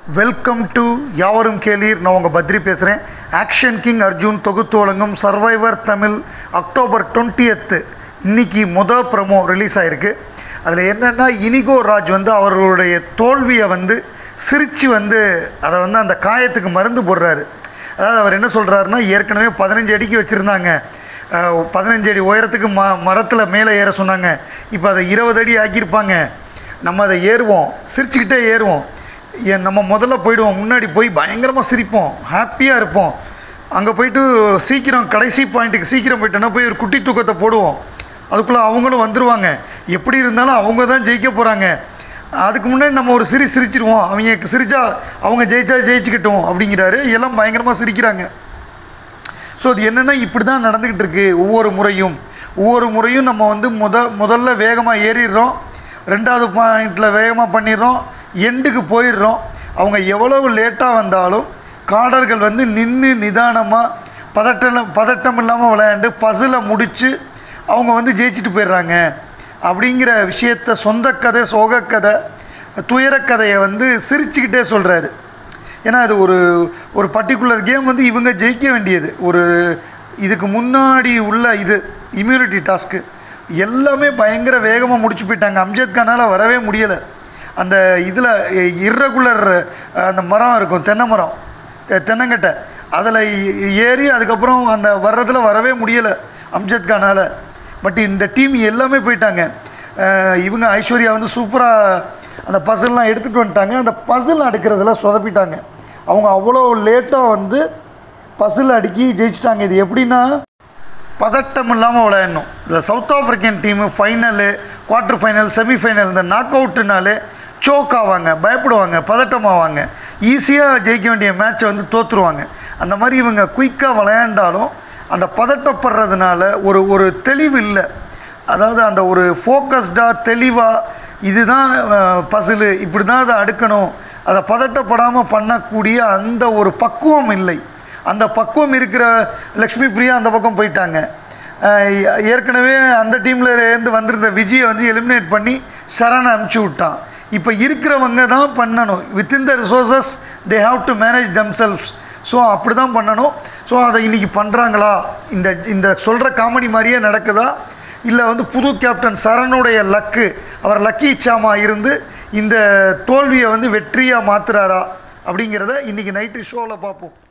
welcome to யாவரும் கேளீர் நான் உங்கள் பத்ரி பேசுகிறேன் ஆக்ஷன் கிங் அர்ஜுன் தொகுத்து வழங்கும் சர்வைவர் தமிழ் அக்டோபர் 20th இன்னைக்கு முத ப்ரமோ ரிலீஸ் ஆகிருக்கு அதில் என்னென்னா இனிகோ ராஜ் வந்து அவர்களுடைய தோல்வியை வந்து சிரித்து வந்து அதை வந்து அந்த காயத்துக்கு மருந்து போடுறாரு அதாவது அவர் என்ன சொல்கிறாருன்னா ஏற்கனவே பதினஞ்சு அடிக்கு வச்சுருந்தாங்க பதினஞ்சு அடி உயரத்துக்கு ம மரத்தில் மேலே ஏற சொன்னாங்க இப்போ அதை இருபது அடி ஆக்கியிருப்பாங்க நம்ம அதை ஏறுவோம் சிரிச்சுக்கிட்டே ஏறுவோம் ஏன் நம்ம முதல்ல போயிடுவோம் முன்னாடி போய் பயங்கரமாக சிரிப்போம் ஹாப்பியாக இருப்போம் அங்கே போயிட்டு சீக்கிரம் கடைசி பாயிண்ட்டுக்கு சீக்கிரம் போயிட்டோன்னா போய் ஒரு குட்டி தூக்கத்தை போடுவோம் அதுக்குள்ளே அவங்களும் வந்துடுவாங்க எப்படி இருந்தாலும் அவங்க தான் ஜெயிக்க போகிறாங்க அதுக்கு முன்னாடி நம்ம ஒரு சிரி சிரிச்சிருவோம் அவங்க சிரிச்சா அவங்க ஜெயிச்சா ஜெயிச்சுக்கிட்டோம் அப்படிங்கிறாரு எல்லாம் பயங்கரமாக சிரிக்கிறாங்க ஸோ அது என்னென்னா இப்படி தான் நடந்துக்கிட்டு இருக்கு ஒவ்வொரு முறையும் ஒவ்வொரு முறையும் நம்ம வந்து முத முதல்ல வேகமாக ஏறிடுறோம் ரெண்டாவது பாயிண்டில் வேகமாக பண்ணிடுறோம் எண்டுக்கு போயிடுறோம் அவங்க எவ்வளவு லேட்டாக வந்தாலும் காடர்கள் வந்து நின்று நிதானமாக பதட்டம் பதட்டம் இல்லாமல் விளையாண்டு பசிலை முடித்து அவங்க வந்து ஜெயிச்சுட்டு போயிடுறாங்க அப்படிங்கிற விஷயத்த சொந்த கதை சோகக்கதை துயரக்கதையை வந்து சிரிச்சுக்கிட்டே சொல்கிறாரு ஏன்னா அது ஒரு ஒரு பர்டிகுலர் கேம் வந்து இவங்க ஜெயிக்க வேண்டியது ஒரு இதுக்கு முன்னாடி உள்ள இது இம்யூனிட்டி டாஸ்க்கு எல்லாமே பயங்கர வேகமாக முடிச்சு போயிட்டாங்க அம்ஜத் கானால் வரவே முடியலை அந்த இதில் இர்ரெகுலர் அந்த மரம் இருக்கும் தென்னை மரம் தெ- தென்னங்கட்டை அதில் ஏறி அதுக்கப்புறம் அந்த வர்றதில் வரவே முடியலை அம்ஜத் கானால் பட் இந்த டீம் எல்லாமே போயிட்டாங்க அஹ் இவங்க ஐஸ்வர்யா வந்து சூப்பராக அந்த பசில்லாம் எடுத்துகிட்டு வந்துட்டாங்க அந்த பசில் அடுக்கிறதுல சொதப்பிட்டாங்க அவங்க அவ்வளோ லேட்டாக வந்து பசில் அடுக்கி ஜெயிச்சிட்டாங்க இது எப்படின்னா பதட்டம் இல்லாமல் விளையாடணும் இந்த south african team final quarter final semifinal இந்த நாக் அவுட்டுனாலே சோக் ஆவாங்க பயப்படுவாங்க பதட்டமாவாங்க ஈஸியாக ஜெயிக்க வேண்டிய மேட்சை வந்து தோற்றுருவாங்க அந்த மாதிரி இவங்க குயிக்காக விளையாண்டாலும் அந்த பதட்டப்படுறதுனால ஒரு ஒரு தெளிவு இல்லை அதாவது அந்த ஒரு ஃபோக்கஸ்டாக தெளிவாக இதுதான் பசிலு இப்படி தான் அதை அடுக்கணும் அதை பதட்டப்படாமல் பண்ணக்கூடிய அந்த ஒரு பக்குவம் இல்லை அந்த பக்குவம் இருக்கிற லக்ஷ்மி பிரியா அந்த பக்கம் போயிட்டாங்க அஹ் ஏ- ஏற்கனவே அந்த டீமில் இருந்து வந்திருந்த விஜயை வந்து எலிமினேட் பண்ணி சரண் அனுப்பிச்சி விட்டான் இப்போ இருக்கிறவங்க தான் பண்ணணும் within the resources they have to manage themselves so அப்படி தான் பண்ணணும் ஸோ அதை இன்றைக்கி பண்ணுறாங்களா இந்த இந்த சொல்கிற காமெடி மாதிரியே நடக்குதா இல்லை வந்து புது கேப்டன் சரணுடைய லக்கு அவர் லக்கி சாமா இருந்து இந்த தோல்வியை வந்து வெற்றியாக மாற்றுறாரா அப்படிங்கிறத இன்றைக்கி நைட்டு ஷோவில் பார்ப்போம்